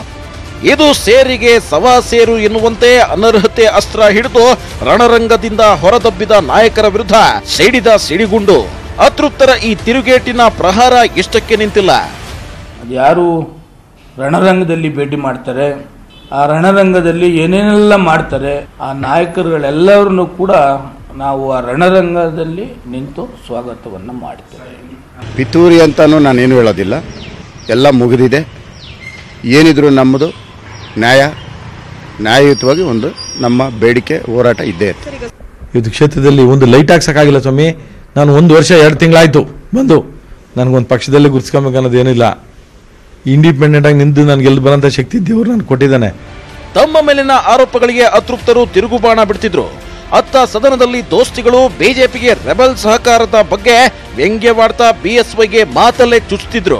ಇದು ಸೇರಿಗೆ ಸವಾ ಸೇರು ಎನ್ನುವಂತೆ ಅನರ್ಹತೆ ಅಸ್ತ್ರ ಹಿಡಿದು ರಣರಂಗದಿಂದ ಹೊರದಬ್ಬಿದ ನಾಯಕರ ವಿರುದ್ಧ ಸಿಡಿದ ಸಿಡಿಗುಂಡು ಅತೃಪ್ತರ ಈ ತಿರುಗೇಟಿನ ಪ್ರಹಾರ ಇಷ್ಟಕ್ಕೆ ನಿಂತಿಲ್ಲ ಯಾರು ರಣರಂಗದಲ್ಲಿ ಭೇಟಿ ಮಾಡ್ತಾರೆ ಆ ರಣರಂಗದಲ್ಲಿ ಏನೇನೆಲ್ಲ ಮಾಡ್ತಾರೆ ಆ ನಾಯಕರುಗಳೆಲ್ಲರನ್ನು ಕೂಡ ನಾವು ಆ ರಣರಂಗದಲ್ಲಿ ನಿಂತು ಸ್ವಾಗತವನ್ನು ಮಾಡ್ತೇವೆ ಪಿತೂರಿ ಅಂತಾನು ನಾನೇನು ಹೇಳೋದಿಲ್ಲ ಎಲ್ಲ ಮುಗಿದಿದೆ ಏನಿದ್ರು ನಮ್ಮದು ನ್ಯಾಯ ನ್ಯಾಯಯುತವಾಗಿ ಒಂದು ನಮ್ಮ ಬೇಡಿಕೆ ಹೋರಾಟ ಇದ್ದೇ ಇರ್ತದೆ ಇವತ್ತು ಕ್ಷೇತ್ರದಲ್ಲಿ ಒಂದು ಲೈಟ್ ಹಾಕ್ಸಕ್ಕಾಗಿಲ್ಲ ಸ್ವಾಮಿ ನಾನು ಒಂದು ವರ್ಷ ಎರಡು ತಿಂಗಳಾಯ್ತು ಬಂದು ನನಗೊಂದು ಪಕ್ಷದಲ್ಲಿ ಗುರ್ಸ್ಕೊಬೇಕು ಅನ್ನೋದು ಏನಿಲ್ಲ ಇಂಡಿಪೆಂಡೆಂಟ್ ಆಗಿ ನಿಂತು ನನಗೆ ಗೆದ್ದು ಬರೋಂಥ ಶಕ್ತಿ ದೇವ್ರು ನನಗೆ ಕೊಟ್ಟಿದ್ದಾನೆ ತಮ್ಮ ಮೇಲಿನ ಆರೋಪಗಳಿಗೆ ಅತೃಪ್ತರು ತಿರುಗುಬಾಣ ಬಿಡ್ತಿದ್ರು ಅತ್ತ ಸದನದಲ್ಲಿ ದೋಸ್ತಿಗಳು ಬಿಜೆಪಿಗೆ ರೆಬಲ್ ಸಹಕಾರದ ಬಗ್ಗೆ ವ್ಯಂಗ್ಯವಾಡ್ತಾ ಬಿಎಸ್ವೈಗೆ ಮಾತಲ್ಲೇ ಚುಚ್ತಿದ್ರು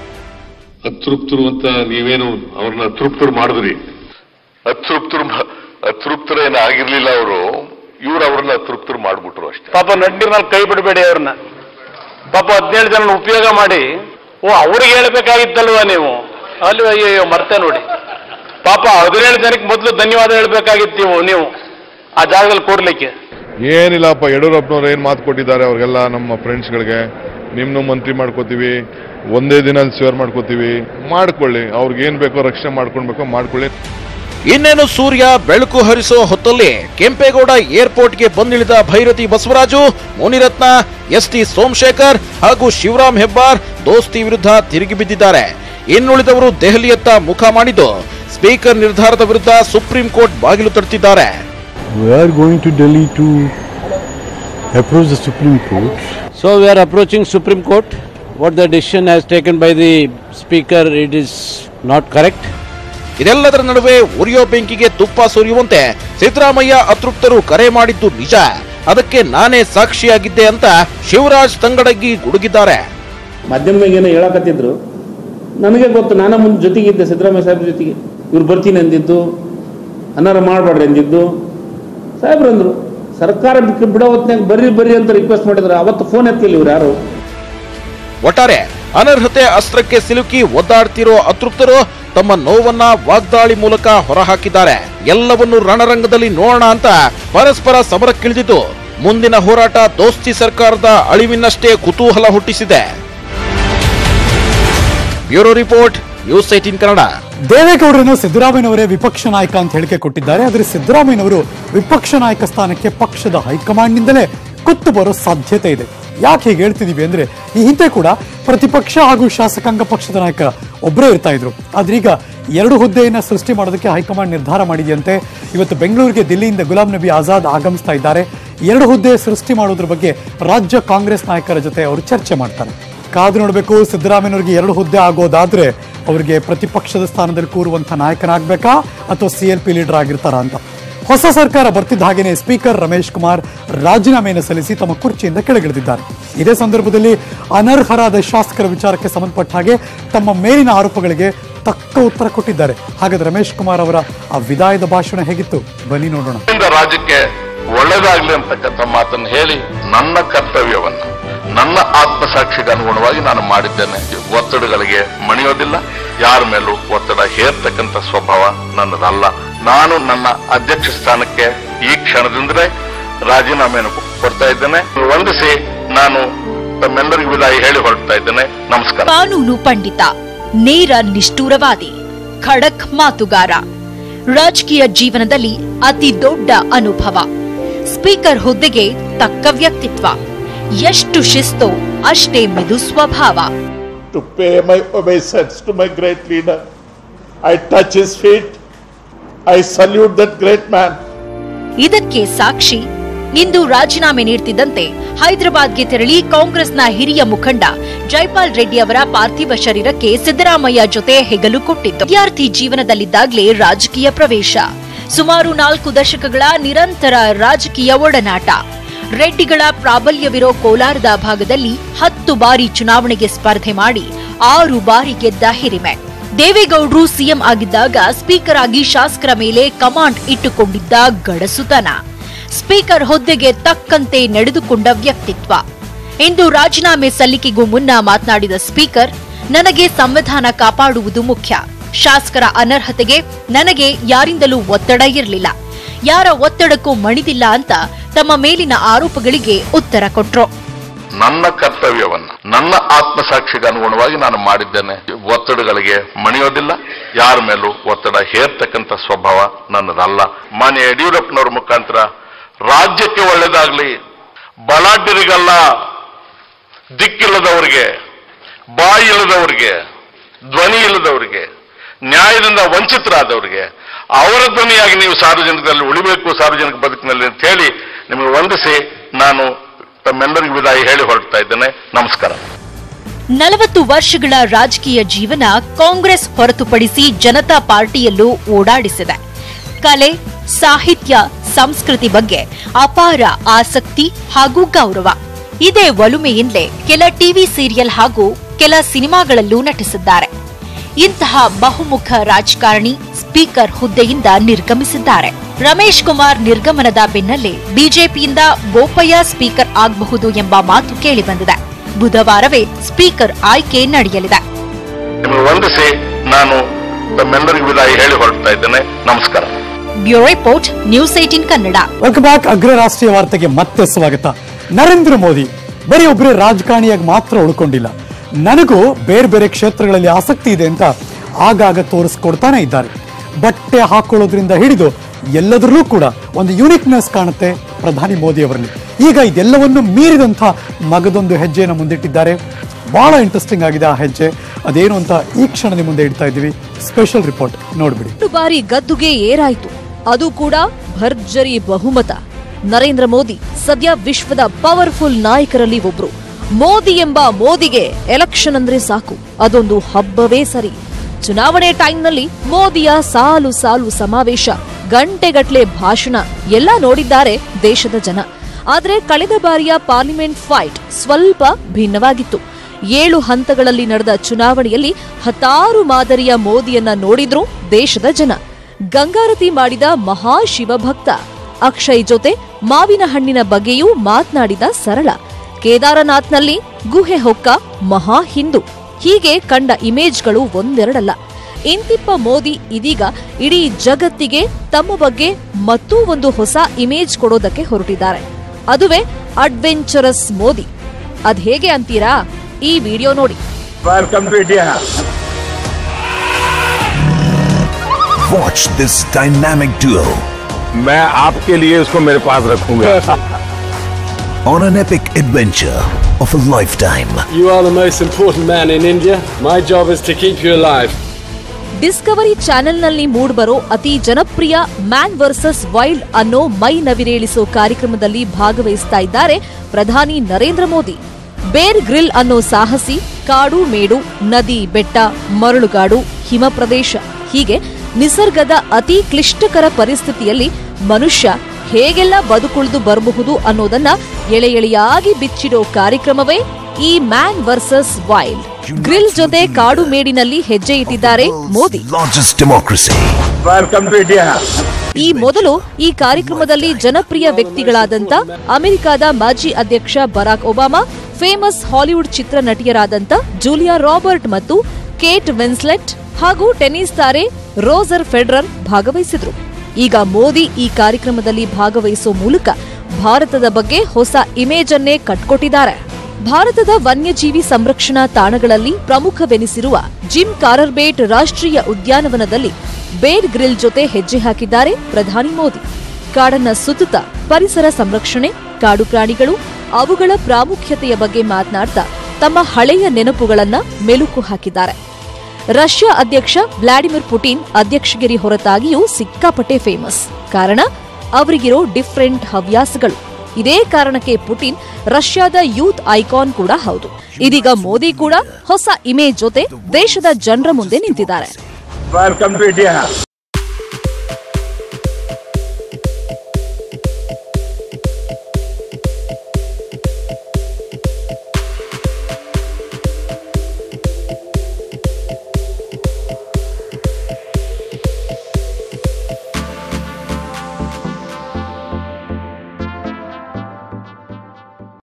ಅತೃಪ್ತರು ಅಂತ ನೀವೇನು ಅವ್ರನ್ನ ತೃಪ್ತರು ಮಾಡಿದ್ರಿ ಅತೃಪ್ತರು ಮಾ- ಅತೃಪ್ತರೇನು ಆಗಿರ್ಲಿಲ್ಲ ಅವರು ಇವ್ರು ಅವ್ರನ್ನ ಅತೃಪ್ತರು ಮಾಡ್ಬಿಟ್ರು ಅಷ್ಟೇ ಪಾಪ ನಡ್ಡಿರ್ನಲ್ಲಿ ಕೈ ಬಿಡಬೇಡಿ ಅವ್ರನ್ನ ಪಾಪ ಹದಿನೇಳು ಜನ ಉಪಯೋಗ ಮಾಡಿ ಓ ಅವ್ರಿಗೆ ಹೇಳ್ಬೇಕಾಗಿತ್ತಲ್ವಾ ನೀವು ಅಲ್ವಾ ಅಯ್ಯೋ ಮರ್ತೆ ನೋಡಿ ಪಾಪ ಹದಿನೇಳು ಜನಕ್ಕೆ ಮೊದಲು ಧನ್ಯವಾದ ಹೇಳ್ಬೇಕಾಗಿತ್ತು ನೀವು ನೀವು ಆ ಜಾಗದಲ್ಲಿ ಕೂರ್ಲಿಕ್ಕೆ ಏನಿಲ್ಲಪ್ಪ ಯಡಿಯೂರಪ್ಪನವ್ರು ಏನು ಮಾತು ಕೊಟ್ಟಿದ್ದಾರೆ ಅವ್ರಿಗೆಲ್ಲ ನಮ್ಮ ಫ್ರೆಂಡ್ಸ್ಗಳಿಗೆ ನಿಮ್ಮನ್ನು ಮಂತ್ರಿ ಮಾಡ್ಕೋತೀವಿ ಒಂದೇ ದಿನ ಶೇರ್ ಮಾಡ್ಕೋತೀವಿ ಮಾಡ್ಕೊಳ್ಳಿ ಅವ್ರಿಗೆ ಏನು ಬೇಕೋ ರಕ್ಷಣೆ ಮಾಡ್ಕೊಳ್ಬೇಕೋ ಮಾಡ್ಕೊಳ್ಳಿ ಇನ್ನೇನು ಸೂರ್ಯ ಬೆಳಕು ಹರಿಸೋ ಹೊತ್ತಲ್ಲಿ ಕೆಂಪೇಗೌಡ ಏರ್ಪೋರ್ಟ್ಗೆ ಬಂದಿಳಿದ ಭೈರತಿ ಬಸವರಾಜು ಮುನಿರತ್ನ ಎಸ್ ಟಿ ಸೋಮಶೇಖರ್ ಹಾಗೂ ಶಿವರಾಮ್ ಹೆಬ್ಬಾರ್ ದೋಸ್ತಿ ವಿರುದ್ಧ ತಿರುಗಿ ಬಿದ್ದಿದ್ದಾರೆ ಇನ್ನುಳಿದವರು ದೆಹಲಿಯತ್ತ ಮುಖ ಮಾಡಿದ್ದು ಸ್ಪೀಕರ್ ನಿರ್ಧಾರದ ವಿರುದ್ಧ ಸುಪ್ರೀಂ ಕೋರ್ಟ್ ಬಾಗಿಲು ತಟ್ಟಿದ್ದಾರೆ We are going to Delhi to approach the Supreme Court. So we are approaching Supreme Court. What the decision has taken by the Speaker, it is not correct. ಇದೆಲ್ಲದರ ನಡುವೆ ಉರಿಯೋ ಬೆಂಕಿಗೆ ತುಪ್ಪ ಸುರಿಯುವಂತೆ ಸಿದ್ದರಾಮಯ್ಯ ಅತೃಪ್ತರು ಕರೆ ಮಾಡಿದ್ದು ನಿಜ ಅದಕ್ಕೆ ನಾನೇ ಸಾಕ್ಷಿಯಾಗಿದ್ದೆ ಅಂತ ಶಿವರಾಜ್ ತಂಗಡಗಿ ಗುಡುಗಿದ್ದಾರೆ ಮಾಧ್ಯಮದಾಗ ಏನೋ ಹೇಳಕತ್ತಿದ್ರು ನನಗೆ ಗೊತ್ತು ನಾನು ಮುಂದೆ ಜೊತೆಗಿದ್ದೆ ಸಿದ್ದರಾಮಯ್ಯ ಸಾಹೇಬ್ರ ಜೊತೆಗೆ ಇವ್ರು ಬರ್ತೀನಿ ಅಂದಿದ್ದು ಅನಾರ ಮಾಡಬೇಡ್ರಿ ಅಂದಿದ್ದು ಸಾಹೇಬ್ರು ಅಂದ್ರು ಸರ್ಕಾರ ಬಿಟ್ಟು ಬಿಡೋ ಹೊತ್ನಾಗ ಬರ್ರಿ ಬರ್ರಿ ಅಂತ ರಿಕ್ವೆಸ್ಟ್ ಮಾಡಿದ್ರು ಅವತ್ತು ಫೋನ್ ಎತ್ತಲಿಲ್ಲ ಇವ್ರು ಯಾರು ಒಟ್ಟಾರೆ ಅನರ್ಹತೆ ಅಸ್ತ್ರಕ್ಕೆ ಸಿಲುಕಿ ಒದ್ದಾಡ್ತಿರೋ ಅತೃಪ್ತರು ತಮ್ಮ ನೋವನ್ನ ವಾಗ್ದಾಳಿ ಮೂಲಕ ಹೊರಹಾಕಿದ್ದಾರೆ ಎಲ್ಲವನ್ನು ರಣರಂಗದಲ್ಲಿ ನೋಡೋಣ ಅಂತ ಪರಸ್ಪರ ಸಮರಕ್ಕಿಳಿದಿದ್ದು ಮುಂದಿನ ಹೋರಾಟ ದೋಸ್ತಿ ಸರ್ಕಾರದ ಅಳಿವಿನಷ್ಟೇ ಕುತೂಹಲ ಹುಟ್ಟಿಸಿದೆ bureau report news eighteen Kannada ದೇವೇಗೌಡರನ್ನು ಸಿದ್ದರಾಮಯ್ಯನವರೇ ವಿಪಕ್ಷ ನಾಯಕ ಅಂತ ಹೇಳಿಕೆ ಕೊಟ್ಟಿದ್ದಾರೆ ಆದರೆ ಸಿದ್ದರಾಮಯ್ಯನವರು ವಿಪಕ್ಷ ನಾಯಕ ಸ್ಥಾನಕ್ಕೆ ಪಕ್ಷದ ಹೈಕಮಾಂಡ್ನಿಂದಲೇ ಕುತ್ತು ಬರೋ ಸಾಧ್ಯತೆ ಇದೆ ಯಾಕೆ ಹೀಗೆ ಹೇಳ್ತಿದೀವಿ ಅಂದ್ರೆ ಈ ಹಿಂದೆ ಕೂಡ ಪ್ರತಿಪಕ್ಷ ಹಾಗೂ ಶಾಸಕಾಂಗ ಪಕ್ಷದ ನಾಯಕ ಒಬ್ಬರೇ ಇರ್ತಾ ಇದ್ರು ಆದ್ರೆ ಈಗ ಎರಡು ಹುದ್ದೆಯನ್ನ ಸೃಷ್ಟಿ ಮಾಡೋದಕ್ಕೆ ಹೈಕಮಾಂಡ್ ನಿರ್ಧಾರ ಮಾಡಿದೆಯಂತೆ ಇವತ್ತು ಬೆಂಗಳೂರಿಗೆ ದಿಲ್ಲಿಯಿಂದ ಗುಲಾಂ ನಬಿ ಆಜಾದ್ ಆಗಮಿಸ್ತಾ ಇದ್ದಾರೆ ಎರಡು ಹುದ್ದೆ ಸೃಷ್ಟಿ ಮಾಡೋದ್ರ ಬಗ್ಗೆ ರಾಜ್ಯ ಕಾಂಗ್ರೆಸ್ ನಾಯಕರ ಜೊತೆ ಅವರು ಚರ್ಚೆ ಮಾಡ್ತಾರೆ ಕಾದು ನೋಡಬೇಕು ಸಿದ್ದರಾಮಯ್ಯನವರಿಗೆ ಎರಡು ಹುದ್ದೆ ಆಗೋದಾದ್ರೆ ಅವರಿಗೆ ಪ್ರತಿಪಕ್ಷದ ಸ್ಥಾನದಲ್ಲಿ ಕೂರುವಂತ ನಾಯಕನಾಗಬೇಕಾ ಅಥವಾ ಸಿ ಎಲ್ ಪಿ ಲೀಡರ್ ಆಗಿರ್ತಾರಾ ಅಂತ ಹೊಸ ಸರ್ಕಾರ ಬರ್ತಿದ್ದ ಹಾಗೇನೆ ಸ್ಪೀಕರ್ ರಮೇಶ್ ಕುಮಾರ್ ರಾಜೀನಾಮೆಯನ್ನು ಸಲ್ಲಿಸಿ ತಮ್ಮ ಕುರ್ಚಿಯಿಂದ ಕೆಳಗಿಳಿದಿದ್ದಾರೆ ಇದೇ ಸಂದರ್ಭದಲ್ಲಿ ಅನರ್ಹರಾದ ಶಾಸಕರ ವಿಚಾರಕ್ಕೆ ಸಂಬಂಧಪಟ್ಟ ಹಾಗೆ ತಮ್ಮ ಮೇಲಿನ ಆರೋಪಗಳಿಗೆ ತಕ್ಕ ಉತ್ತರ ಕೊಟ್ಟಿದ್ದಾರೆ ಹಾಗಾದ್ರೆ ರಮೇಶ್ ಕುಮಾರ್ ಅವರ ಆ ವಿದಾಯದ ಭಾಷಣ ಹೇಗಿತ್ತು ಬನ್ನಿ ನೋಡೋಣ ಇಂದ ರಾಜ್ಯಕ್ಕೆ ಒಳ್ಳೇದಾಗ್ಲಿ ಅಂತಕ್ಕಂಥ ಮಾತನ್ನು ಹೇಳಿ ನನ್ನ ಕರ್ತವ್ಯವನ್ನ ನನ್ನ ಆತ್ಮಸಾಕ್ಷಿಗೆ ಅನುಗುಣವಾಗಿ ನಾನು ಮಾಡಿದ್ದೇನೆ ಒತ್ತಡಗಳಿಗೆ ಮಣಿಯೋದಿಲ್ಲ ಯಾರ ಮೇಲೂ ಒತ್ತಡ ಹೇರ್ತಕ್ಕಂಥ ಸ್ವಭಾವ ನನ್ನದಲ್ಲ ನಾನು ನನ್ನ ಅಧ್ಯಕ್ಷ ಸ್ಥಾನಕ್ಕೆ ಈ ಕ್ಷಣದಿಂದಲೇ ರಾಜೀನಾಮೆಯನ್ನು ಕೊಡ್ತಾ ಇದ್ದೇನೆ ವಂದಿಸಿ ನಾನು ತಮ್ಮೆಲ್ಲರಿಗೂ ವಿದಾಯ ಹೇಳಿ ಹೊರಡ್ತಾ ಇದ್ದೇನೆ ನಮಸ್ಕಾರ ಕಾನೂನು ಪಂಡಿತ ನೇರ ನಿಷ್ಠೂರವಾದಿ ಖಡಕ್ ಮಾತುಗಾರ ರಾಜಕೀಯ ಜೀವನದಲ್ಲಿ ಅತಿ ದೊಡ್ಡ ಅನುಭವ ಸ್ಪೀಕರ್ ಹುದ್ದೆಗೆ ತಕ್ಕ ವ್ಯಕ್ತಿತ್ವ ಎಷ್ಟು ಶಿಸ್ತೋ ಅಷ್ಟೇ ಮೆದು ಸ್ವಭಾವ to pay my obeisance to my great leader. I touch his feet. I salute that great man. ಇದಕ್ಕೆ ಸಾಕ್ಷಿ ಇಂದು ರಾಜೀನಾಮೆ ನೀಡ್ತಿದ್ದಂತೆ ಹೈದರಾಬಾದ್ಗೆ ತೆರಳಿ ಕಾಂಗ್ರೆಸ್ನ ಹಿರಿಯ ಮುಖಂಡ ಜೈಪಾಲ್ ರೆಡ್ಡಿ ಅವರ ಪಾರ್ಥಿವ ಶರೀರಕ್ಕೆ ಸಿದ್ದರಾಮಯ್ಯ ಜೊತೆ ಹೆಗಲು ಕೊಟ್ಟಿದ್ದು ವಿದ್ಯಾರ್ಥಿ ಜೀವನದಲ್ಲಿದ್ದಾಗಲೇ ರಾಜಕೀಯ ಪ್ರವೇಶ ಸುಮಾರು ನಾಲ್ಕು ದಶಕಗಳ ನಿರಂತರ ರಾಜಕೀಯ ಒಡನಾಟ ರೆಡ್ಡಿಗಳ ಪ್ರಾಬಲ್ಯವಿರೋ ಕೋಲಾರದ ಭಾಗದಲ್ಲಿ ಹತ್ತು ಬಾರಿ ಚುನಾವಣೆಗೆ ಸ್ಪರ್ಧೆ ಮಾಡಿ ಆರು ಬಾರಿ ಗೆದ್ದ ಹಿರಿಮೆ ದೇವೇಗೌಡರು ಸಿಎಂ ಆಗಿದ್ದಾಗ ಸ್ಪೀಕರ್ ಆಗಿ ಶಾಸಕರ ಮೇಲೆ ಕಮಾಂಡ್ ಇಟ್ಟುಕೊಂಡಿದ್ದ ಗಡಸುತನ ಸ್ಪೀಕರ್ ಹುದ್ದೆಗೆ ತಕ್ಕಂತೆ ನಡೆದುಕೊಂಡ ವ್ಯಕ್ತಿತ್ವ ಇಂದು ರಾಜೀನಾಮೆ ಸಲ್ಲಿಕೆಗೂ ಮುನ್ನ ಮಾತನಾಡಿದ ಸ್ಪೀಕರ್ ನನಗೆ ಸಂವಿಧಾನ ಕಾಪಾಡುವುದು ಮುಖ್ಯ ಶಾಸಕರ ಅನರ್ಹತೆಗೆ ನನಗೆ ಯಾರಿಂದಲೂ ಒತ್ತಡ ಇರಲಿಲ್ಲ ಯಾರ ಒತ್ತಡಕ್ಕೂ ಮಣಿದಿಲ್ಲ ಅಂತ ತಮ್ಮ ಮೇಲಿನ ಆರೋಪಗಳಿಗೆ ಉತ್ತರ ಕೊಟ್ರು ನನ್ನ ಕರ್ತವ್ಯವನ್ನ ನನ್ನ ಆತ್ಮಸಾಕ್ಷಿಗೆ ಅನುಗುಣವಾಗಿ ನಾನು ಮಾಡಿದ್ದೇನೆ ಒತ್ತಡಗಳಿಗೆ ಮಣಿಯೋದಿಲ್ಲ ಯಾರ ಮೇಲೂ ಒತ್ತಡ ಹೇರ್ತಕ್ಕಂಥ ಸ್ವಭಾವ ನನ್ನದಲ್ಲ ಮಾನ್ಯ ಯಡಿಯೂರಪ್ಪನವ್ರ ಮುಖಾಂತರ ರಾಜ್ಯಕ್ಕೆ ಒಳ್ಳೇದಾಗ್ಲಿ ಬಲಾಢ್ಯರಿಗಲ್ಲ ದಿಕ್ಕಿಲ್ಲದವರಿಗೆ ಬಾಯಿ ಇಲ್ಲದವರಿಗೆ ಧ್ವನಿ ಇಲ್ಲದವರಿಗೆ ನ್ಯಾಯದಿಂದ ವಂಚಿತರಾದವರಿಗೆ ಅವರ ಧ್ವನಿಯಾಗಿ ನೀವು ಸಾರ್ವಜನಿಕರಲ್ಲಿ ಉಳಿಬೇಕು ಸಾರ್ವಜನಿಕ ಬದುಕಿನಲ್ಲಿ ಅಂತ ಹೇಳಿ ನಿಮಗೆ ವಂದಿಸಿ ನಾನು ತಮ್ಮೆಲ್ಲರಿಗೂ ವಿದಾಯ ಹೇಳಿ ಹೊರಡ್ತಾ ಇದ್ದೇನೆ ನಮಸ್ಕಾರ ನಲವತ್ತು ವರ್ಷಗಳ ರಾಜಕೀಯ ಜೀವನ ಕಾಂಗ್ರೆಸ್ ಹೊರತುಪಡಿಸಿ ಜನತಾ ಪಾರ್ಟಿಯಲ್ಲೂ ಓಡಾಡಿಸಿದೆ ಕಲೆ ಸಾಹಿತ್ಯ ಸಂಸ್ಕೃತಿ ಬಗ್ಗೆ ಅಪಾರ ಆಸಕ್ತಿ ಹಾಗೂ ಗೌರವ ಇದೇ ಒಲುಮೆಯಿಂದಲೇ ಕೆಲ ಟಿವಿ ಸೀರಿಯಲ್ ಹಾಗೂ ಕೆಲ ಸಿನಿಮಾಗಳಲ್ಲೂ ನಟಿಸಿದ್ದಾರೆ ಇಂತಹ ಬಹುಮುಖ ರಾಜಕಾರಣಿ ಸ್ಪೀಕರ್ ಹುದ್ದೆಯಿಂದ ನಿರ್ಗಮಿಸಿದ್ದಾರೆ ರಮೇಶ್ ಕುಮಾರ್ ನಿರ್ಗಮನದ ಬೆನ್ನಲ್ಲೇ ಬಿಜೆಪಿಯಿಂದ ಬೋಪಯ್ಯ ಸ್ಪೀಕರ್ ಆಗಬಹುದು ಎಂಬ ಮಾತು ಕೇಳಿಬಂದಿದೆ ಬುಧವಾರವೇ ಸ್ಪೀಕರ್ ಆಯ್ಕೆ ನಡೆಯಲಿದೆ ನಿಮಗೆ ವಂದಿಸಿ ನಾನು ತಮ್ಮೆಲ್ಲರಿಗೂ ವಿದಾಯ ಹೇಳಿ ಹೊರಡ್ತಾ ಇದ್ದೇನೆ ನಮಸ್ಕಾರ bureau report news eighteen Kannada welcome back ಅಗ್ರ ರಾಷ್ಟ್ರೀಯ ವಾರ್ತೆಗೆ ಮತ್ತೆ ಸ್ವಾಗತ ನರೇಂದ್ರ ಮೋದಿ ಬರೀ ಒಬ್ಬರೇ ರಾಜಕಾರಣಿಯಾಗಿ ಮಾತ್ರ ಉಳ್ಕೊಂಡಿಲ್ಲ ನನಗೂ ಬೇರೆ ಬೇರೆ ಕ್ಷೇತ್ರಗಳಲ್ಲಿ ಆಸಕ್ತಿ ಇದೆ ಅಂತ ಆಗಾಗ ತೋರಿಸ್ಕೊಡ್ತಾನೆ ಇದ್ದಾರೆ ಬಟ್ಟೆ ಹಾಕೊಳ್ಳೋದ್ರಿಂದ ಹಿಡಿದು ಎಲ್ಲದರಲ್ಲೂ ಕೂಡ ಒಂದು ಯುನಿಕ್ನೆಸ್ ಕಾಣುತ್ತೆ ಪ್ರಧಾನಿ ಮೋದಿ ಅವರಲ್ಲಿ ಈಗ ಇದೆಲ್ಲವನ್ನು ಮೀರಿದಂಥ ಮಗದೊಂದು ಹೆಜ್ಜೆಯನ್ನು ಮುಂದಿಟ್ಟಿದ್ದಾರೆ ಬಹಳ ಇಂಟ್ರೆಸ್ಟಿಂಗ್ ಆಗಿದೆ ಆ ಹೆಜ್ಜೆ ಅದೇನು ಅಂತ ಈ ಕ್ಷಣದ ಮುಂದೆ ಇಡ್ತಾ ಇದ್ದೀವಿ ಸ್ಪೆಷಲ್ ರಿಪೋರ್ಟ್ ನೋಡ್ಬಿಡಿ ಎರಡು ಬಾರಿ ಗದ್ದುಗೆ ಏರಾಯ್ತು ಅದು ಕೂಡ ಭರ್ಜರಿ ಬಹುಮತ ನರೇಂದ್ರ ಮೋದಿ ಸದ್ಯ ವಿಶ್ವದ ಪವರ್ಫುಲ್ ನಾಯಕರಲ್ಲಿ ಒಬ್ರು ಮೋದಿ ಎಂಬ ಮೋದಿಗೆ ಎಲೆಕ್ಷನ್ ಅಂದ್ರೆ ಸಾಕು ಅದೊಂದು ಹಬ್ಬವೇ ಸರಿ ಚುನಾವಣೆ ಟೈಮ್ನಲ್ಲಿ ಮೋದಿಯ ಸಾಲು ಸಾಲು ಸಮಾವೇಶ ಗಂಟೆಗಟ್ಲೆ ಭಾಷಣ ಎಲ್ಲ ನೋಡಿದ್ದಾರೆ ದೇಶದ ಜನ ಆದ್ರೆ ಕಳೆದ ಬಾರಿಯ ಪಾರ್ಲಿಮೆಂಟ್ ಫೈಟ್ ಸ್ವಲ್ಪ ಭಿನ್ನವಾಗಿತ್ತು ಏಳು ಹಂತಗಳಲ್ಲಿ ನಡೆದ ಚುನಾವಣೆಯಲ್ಲಿ ಹತ್ತಾರು ಮಾದರಿಯ ಮೋದಿಯನ್ನ ನೋಡಿದ್ರು ದೇಶದ ಜನ ಗಂಗಾರತಿ ಮಾಡಿದ ಮಹಾ ಶಿವಭಕ್ತ ಅಕ್ಷಯ್ ಜೊತೆ ಮಾವಿನ ಹಣ್ಣಿನ ಬಗ್ಗೆಯೂ ಮಾತನಾಡಿದ ಸರಳ ಕೇದಾರನಾಥ್ನಲ್ಲಿ ಗುಹೆ ಹೊಕ್ಕ ಮಹಾ ಹಿಂದೂ ಹೀಗೆ ಕಂಡ ಇಮೇಜ್ಗಳು ಒಂದೆರಡಲ್ಲ ಇಂತಿಪ್ಪ ಮೋದಿ ಇದೀಗ ಇಡೀ ಜಗತ್ತಿಗೆ ತಮ್ಮ ಬಗ್ಗೆ ಮತ್ತೂ ಒಂದು ಹೊಸ ಇಮೇಜ್ ಕೊಡೋದಕ್ಕೆ ಹೊರಟಿದ್ದಾರೆ ಅದುವೇ ಅಡ್ವೆಂಚರಸ್ ಮೋದಿ ಅದ್ ಹೇಗೆ ಅಂತೀರಾ ಈ ವಿಡಿಯೋ ನೋಡಿ Welcome to India. Watch this dynamic duo मैं आपके लिए इसको मेरे पास रखूंगा on an epic adventure of a lifetime. You are the most important man in India. My job is to keep you alive. Discovery ಚಾನೆಲ್ನಲ್ಲಿ ಮೂಡ್ಬರೋ ಅತಿ ಜನಪ್ರಿಯ ಮ್ಯಾನ್ ವರ್ಸಸ್ ವೈಲ್ಡ್ ಅನ್ನೋ ಮೈ ನವಿರೇಳಿಸೋ ಕಾರ್ಯಕ್ರಮದಲ್ಲಿ ಭಾಗವಹಿಸ್ತಾ ಇದ್ದಾರೆ ಪ್ರಧಾನಿ ನರೇಂದ್ರ ಮೋದಿ ಬೇರ್ ಗ್ರಿಲ್ ಅನ್ನೋ ಸಾಹಸಿ ಕಾಡು ಮೇಡು ನದಿ ಬೆಟ್ಟ ಮರಳುಗಾಡು ಹಿಮ ಪ್ರದೇಶ ಹೀಗೆ ನಿಸರ್ಗದ ಅತಿ ಕ್ಲಿಷ್ಟಕರ ಪರಿಸ್ಥಿತಿಯಲ್ಲಿ ಮನುಷ್ಯ ಹೇಗೆಲ್ಲ ಬದುಕುಳಿದು ಬರಬಹುದು ಅನ್ನೋದನ್ನ ಎಳೆ ಎಳೆಯಾಗಿ ಬಿಚ್ಚಿಡೋ ಕಾರ್ಯಕ್ರಮವೇ ಈ ಮ್ಯಾನ್ ವರ್ಸಸ್ ವೈಲ್ಡ್ ಗ್ರಿಲ್ ಜೊತೆ ಕಾಡು ಮೇಡಿನಲ್ಲಿ ಹೆಜ್ಜೆ ಇಟ್ಟಿದ್ದಾರೆ Modi Largest democracy. Welcome to India. ಈ ಮೊದಲು ಈ ಕಾರ್ಯಕ್ರಮದಲ್ಲಿ ಜನಪ್ರಿಯ ವ್ಯಕ್ತಿಗಳಾದಂತ ಅಮೆರಿಕದ ಮಾಜಿ ಅಧ್ಯಕ್ಷ ಬರಾಕ್ ಒಬಾಮಾ ಫೇಮಸ್ ಹಾಲಿವುಡ್ ಚಿತ್ರ ನಟಿಯರಾದಂತ ಜೂಲಿಯಾ ರಾಬರ್ಟ್ ಮತ್ತು ಕೇಟ್ ವಿನ್ಸ್ಲೆಟ್ ಹಾಗೂ ಟೆನ್ನಿಸ್ ತಾರೆ ರೋಜರ್ ಫೆಡರರ್ ಭಾಗವಹಿಸಿದ್ರು ಈಗ ಮೋದಿ ಈ ಕಾರ್ಯಕ್ರಮದಲ್ಲಿ ಭಾಗವಹಿಸೋ ಮೂಲಕ ಭಾರತದ ಬಗ್ಗೆ ಹೊಸ ಇಮೇಜ್ ಅನ್ನೇ ಕಟ್ಕೊಟ್ಟಿದ್ದಾರೆ ಭಾರತದ ವನ್ಯಜೀವಿ ಸಂರಕ್ಷಣಾ ತಾಣಗಳಲ್ಲಿ ಪ್ರಮುಖವೆನಿಸಿರುವ ಜಿಮ್ ಕಾರರ್ಬೇಟ್ ರಾಷ್ಟ್ರೀಯ ಉದ್ಯಾನವನದಲ್ಲಿ ಬೇರ್ ಗ್ರಿಲ್ ಜೊತೆ ಹೆಜ್ಜೆ ಹಾಕಿದ್ದಾರೆ ಪ್ರಧಾನಿ ಮೋದಿ ಕಾಡನ್ನ ಸುತ್ತುತ್ತಾ ಪರಿಸರ ಸಂರಕ್ಷಣೆ ಕಾಡು ಪ್ರಾಣಿಗಳು ಅವುಗಳ ಪ್ರಾಮುಖ್ಯತೆಯ ಬಗ್ಗೆ ಮಾತನಾಡ್ತಾ ತಮ್ಮ ಹಳೆಯ ನೆನಪುಗಳನ್ನ ಮೆಲುಕು ಹಾಕಿದ್ದಾರೆ ರಷ್ಯಾ ಅಧ್ಯಕ್ಷ ವ್ಲಾಡಿಮಿರ್ ಪುಟಿನ್ ಅಧ್ಯಕ್ಷಗಿರಿ ಹೊರತಾಗಿಯೂ ಸಿಕ್ಕಾಪಟ್ಟೆ ಫೇಮಸ್ ಕಾರಣ ಅವರಿಗಿರೋ ಡಿಫ್ರೆಂಟ್ ಹವ್ಯಾಸಗಳು ಇದೇ ಕಾರಣಕ್ಕೆ ಪುಟಿನ್ ರಷ್ಯಾದ ಯೂತ್ ಐಕಾನ್ ಕೂಡ ಹೌದು ಇದೀಗ ಮೋದಿ ಕೂಡ ಹೊಸ ಇಮೇಜ್ ಜೊತೆ ದೇಶದ ಜನರ ಮುಂದೆ ನಿಂತಿದ್ದಾರೆ Welcome to India.